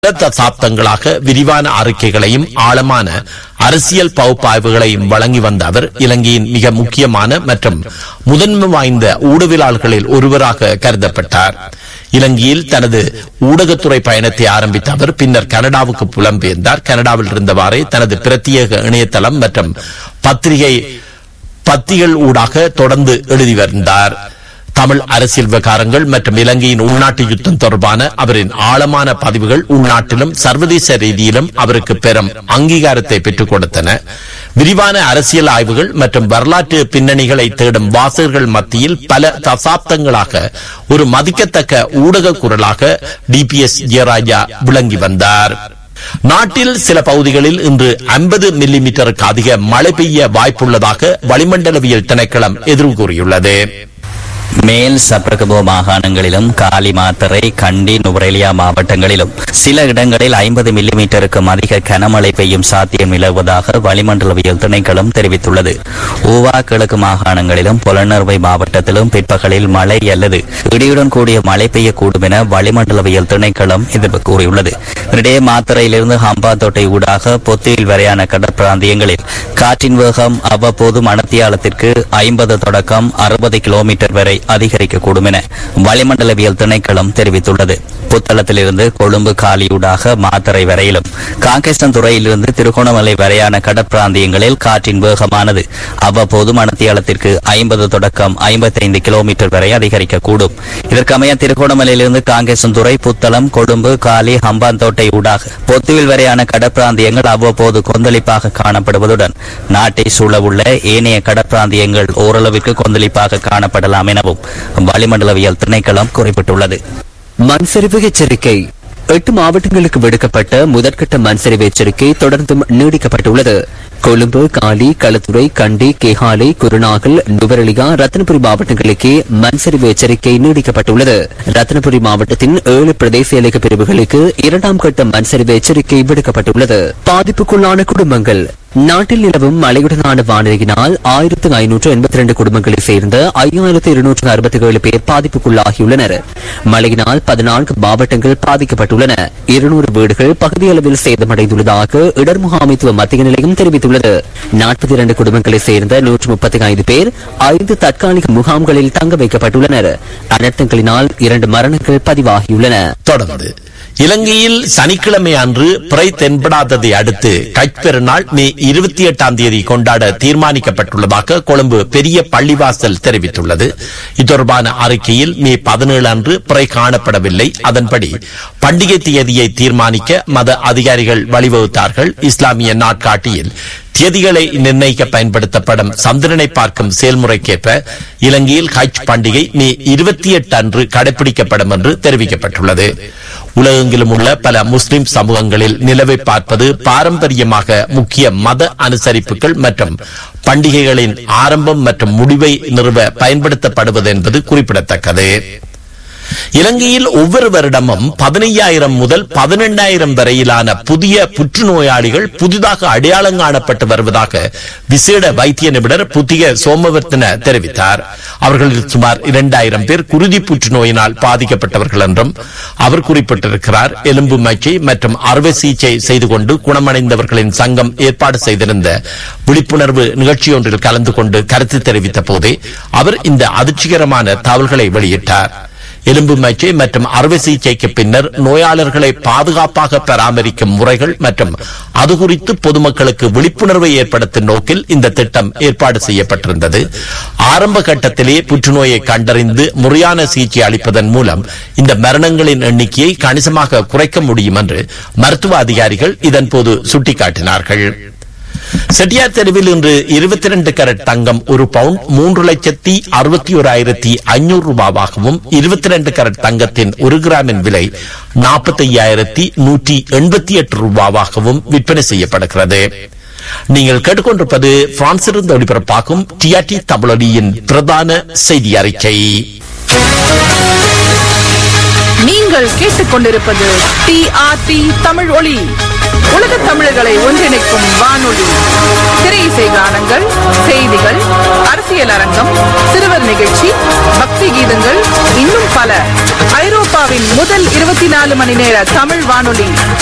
பல தசாப்தங்களாக விரிவான அறிக்கைகளையும் ஆழமான அரசியல் பகுப்பாய்வுகளையும் வழங்கி வந்த அவர் இலங்கையின் மிக முக்கியமான மற்றும் முதன்மை வாய்ந்த ஊடகவியலாளர்களில் ஒருவராக கருதப்பட்டார் இலங்கையில் தனது ஊடகத்துறை பயணத்தை ஆரம்பித்த அவர் பின்னர் கனடாவுக்கு புலம்பெயர்ந்தார் கனடாவில் இருந்தவாறே தனது பிரத்யேக இணையதளம் மற்றும் பத்திரிகை பத்திகள் ஊடாக தொடர்ந்து எழுதி வந்தார் தமிழ் அரசியல் விவகாரங்கள் மற்றும் இலங்கையின் உள்நாட்டு யுத்தம் தொடர்பான அவரின் ஆழமான பதிவுகள் உள்நாட்டிலும் சர்வதேச ரீதியிலும் அவருக்கு பெரும் அங்கீகாரத்தை பெற்றுக் கொடுத்தன விரிவான அரசியல் ஆய்வுகள் மற்றும் வரலாற்று பின்னணிகளை தேடும் வாசகர்கள் மத்தியில் பல தசாப்தங்களாக ஒரு மதிக்கத்தக்க ஊடக குரலாக டிபிஎஸ் ஜெயராஜா விளங்கி வந்தார் நாட்டில் சில பகுதிகளில் இன்று 50 மில்லிமீட்டருக்கு அதிக மழை பெய்ய வாய்ப்புள்ளதாக வளிமண்டலவியல் திணைக்களம் எதிர்வு கூறியுள்ளது மேல் சப்ரகபோ மாகாணங்களிலும் காலி மாத்தறை கண்டி நுவரெலியா மாவட்டங்களிலும் சில இடங்களில் ஐம்பது மில்லிமீட்டருக்கும் அதிக கனமழை பெய்யும் சாத்தியம் நிலவுவதாக வளிமண்டலவியல் திணைக்களம் தெரிவித்துள்ளது ஊவா கிழக்கு மாகாணங்களிலும் புலனறுவை மாவட்டத்திலும் பிற்பகலில் மழை அல்லது இடியுடன் கூடிய மழை பெய்யக்கூடும் என வளிமண்டலவியல் திணைக்களம் எதிர்ப்பு கூறியுள்ளது இதனிடையே மாத்தறையிலிருந்து ஹம்பாந்தோட்டை ஊடாக பொத்தியில் வரையான கடற்பிராந்தியங்களில் காற்றின் வேகம் அவ்வப்போது மணத்தியாலத்திற்கு ஐம்பது தொடக்கம் அறுபது கிலோமீட்டர் வரை அதிகரிக்கக்கூடும் என வளிமண்டலவியல் திணைக்களம் தெரிவித்துள்ளது புத்தளத்திலிருந்து கொழும்பு காலியூடாக மாத்தறை வரையிலும் காங்கேசன்துறையிலிருந்து திருகோணமலை வரையான கடற்பிராந்தியங்களில் காற்றின் வேகமானது அவ்வப்போது மணத்தியாலத்திற்கு ஐம்பது தொடக்கம் ஐம்பத்தைந்து கிலோமீட்டர் வரை அதிகரிக்கக்கூடும் இதற்கமைய திருகோணமலையிலிருந்து காங்கேசன்துறை புத்தளம் கொழும்பு காலி ஹம்பாந்தோட்டை ஊடாக பொத்துவில் வரையான கடற்பிராந்தியங்கள் அவ்வப்போது கொந்தளிப்பாக காணப்படுவதுடன் நாட்டை சூழவுள்ள ஏனைய கடற்பிராந்தியங்கள் ஓரளவிற்கு கொந்தளிப்பாக காணப்படலாம் எனவும் வளிமண்டலவியல் திணைக்களம் குறிப்பிட்டுள்ளது மண்சரிவு எச்சரிக்கை எட்டு மாவட்டங்களுக்கு விடுக்கப்பட்ட முதற்கட்ட மண்சரிவு எச்சரிக்கை தொடர்ந்தும் நீடிக்கப்பட்டுள்ளது கொழும்பு காலி களத்துறை கண்டி கேகாலை குருநாகல் நுவரெலியா ரத்னபுரி மாவட்டங்களுக்கே மண்சரிவு எச்சரிக்கை நீடிக்கப்பட்டுள்ளது ரத்னபுரி மாவட்டத்தின் ஏழு பிரதேச எல்லைக்கு பிரிவுகளுக்கு இரண்டாம் கட்ட மண்சரிவு எச்சரிக்கை விடுக்கப்பட்டுள்ளது பாதிப்புக்குள்ளான குடும்பங்கள் நாட்டில் நிலவும் மழையுடனான வானிலையினால் ஆயிரத்து ஐநூற்று எண்பத்தி இரண்டு குடும்பங்களைச் சேர்ந்த ஐயாயிரத்து இருநூற்று அறுபத்தி ஏழு பேர் பாதிப்புக்குள்ளாகியுள்ளனர் மழையினால் பதினான்கு மாவட்டங்கள் பாதிக்கப்பட்டுள்ளன இருநூறு வீடுகள் பகுதியளவில் சேதமடைந்துள்ளதாக இடர் முகாமைத்துவ மத்திய நிலையம் தெரிவித்துள்ளது நாற்பத்தி இரண்டு குடும்பங்களைச் சேர்ந்த நூற்று முப்பத்தி ஐந்து பேர் ஐந்து தற்காலிக முகாம்களில் தங்க வைக்கப்பட்டுள்ளனர் அனர்த்தங்களினால் இரண்டு மரணங்கள் பதிவாகியுள்ளன தொடர்ந்து இலங்கையில் சனிக்கிழமை அன்று பிறை தென்படாததை அடுத்து கைப்பெருநாள் மே இருபத்தி எட்டாம் தேதி கொண்டாட தீர்மானிக்கப்பட்டுள்ளதாக கொழும்பு பெரிய பள்ளிவாசல் தெரிவித்துள்ளது இது தொடர்பான அறிக்கையில் மே பதினேழு அன்று பிறை காணப்படவில்லை அதன்படி பண்டிகை தேதியை தீர்மானிக்க மத அதிகாரிகள் வழிவகுத்தார்கள் இஸ்லாமிய நாட்காட்டியில் தேதிகளை நிர்ணயிக்க பயன்படுத்தப்படும் சந்திரனை பார்க்கும் செயல்முறைக்கேற்ப இலங்கையில் ஹஜ் பண்டிகை மே இருபத்தி எட்டு அன்று கடைபிடிக்கப்படும் என்று தெரிவிக்கப்பட்டுள்ளது உலகெங்கிலும் உள்ள பல முஸ்லிம் சமூகங்களில் நிலவை பார்ப்பது பாரம்பரியமாக முக்கிய மத அனுசரிப்புகள் மற்றும் பண்டிகைகளின் ஆரம்பம் மற்றும் முடிவை நிறுவ பயன்படுத்தப்படுவது என்பது குறிப்பிடத்தக்கது இலங்கையில் ஒவ்வொரு வருடமும் பதினையாயிரம் முதல் பதினெண்டாயிரம் வரையிலான புதிய புற்றுநோயாளிகள் புதிதாக அடையாளம் காணப்பட்டு வருவதாக விசேட வைத்திய நிபுணர் புதிய சோமவர்த்தன தெரிவித்தார் அவர்களில் சுமார் இரண்டாயிரம் பேர் குருதி புற்றுநோயினால் பாதிக்கப்பட்டவர்கள் என்றும் அவர் குறிப்பிட்டிருக்கிறார் எலும்பு மச்சை மற்றும் அறுவை சிகிச்சை செய்து கொண்டு குணமடைந்தவர்களின் சங்கம் ஏற்பாடு செய்திருந்த விழிப்புணர்வு நிகழ்ச்சியொன்றில் கலந்து கொண்டு கருத்து தெரிவித்த போதே அவர் இந்த அதிர்ச்சிகரமான தகவல்களை வெளியிட்டார் எலும்பு மச்சை மற்றும் அறுவை சிகிச்சைக்கு பின்னர் நோயாளர்களை பாதுகாப்பாக பராமரிக்கும் முறைகள் மற்றும் அது குறித்து பொதுமக்களுக்கு விழிப்புணர்வை ஏற்படுத்தும் நோக்கில் இந்த திட்டம் ஏற்பாடு செய்யப்பட்டிருந்தது ஆரம்ப கட்டத்திலே புற்றுநோயை கண்டறிந்து முறையான சிகிச்சை அளிப்பதன் மூலம் இந்த மரணங்களின் எண்ணிக்கையை கணிசமாக குறைக்க முடியும் என்று மருத்துவ அதிகாரிகள் இதன்போது சுட்டிக்காட்டினார்கள் செட்டியார் தெருவில் இன்று இருபத்தி ரெண்டு கரட் தங்கம் ஒரு பவுண்ட் மூன்று லட்சத்தி அறுபத்தி ஓராயிரத்தி ஐநூறு ரூபாவாகவும் இருபத்தி ரெண்டு கரட் தங்கத்தின் ஒரு கிராமின் விலை நாற்பத்தி ஐயாயிரத்தி நூற்றி எண்பத்தி எட்டு ரூபாவாகவும் விற்பனை செய்யப்படுகிறது நீங்கள் கேட்டுக்கொண்டிருப்பது பிரான்சிலிருந்து ஒளிபரப்பாகும் டிஆர்டி தமிழொலியின் பிரதான செய்தி அறிக்கை நீங்கள் கேட்டுக்கொண்டிருப்பது டிஆர்டி தமிழ் ஒளி உலக தமிழர்களை ஒன்றிணைக்கும் வானொலி திரை இசை கானங்கள் செய்திகள் அரசியல் அரங்கம் சிறுவர் நிகழ்ச்சி பக்தி கீதங்கள் இன்னும் பல ஐரோப்பாவின் முதல் இருபத்தி நாலு மணி நேர தமிழ் வானொலி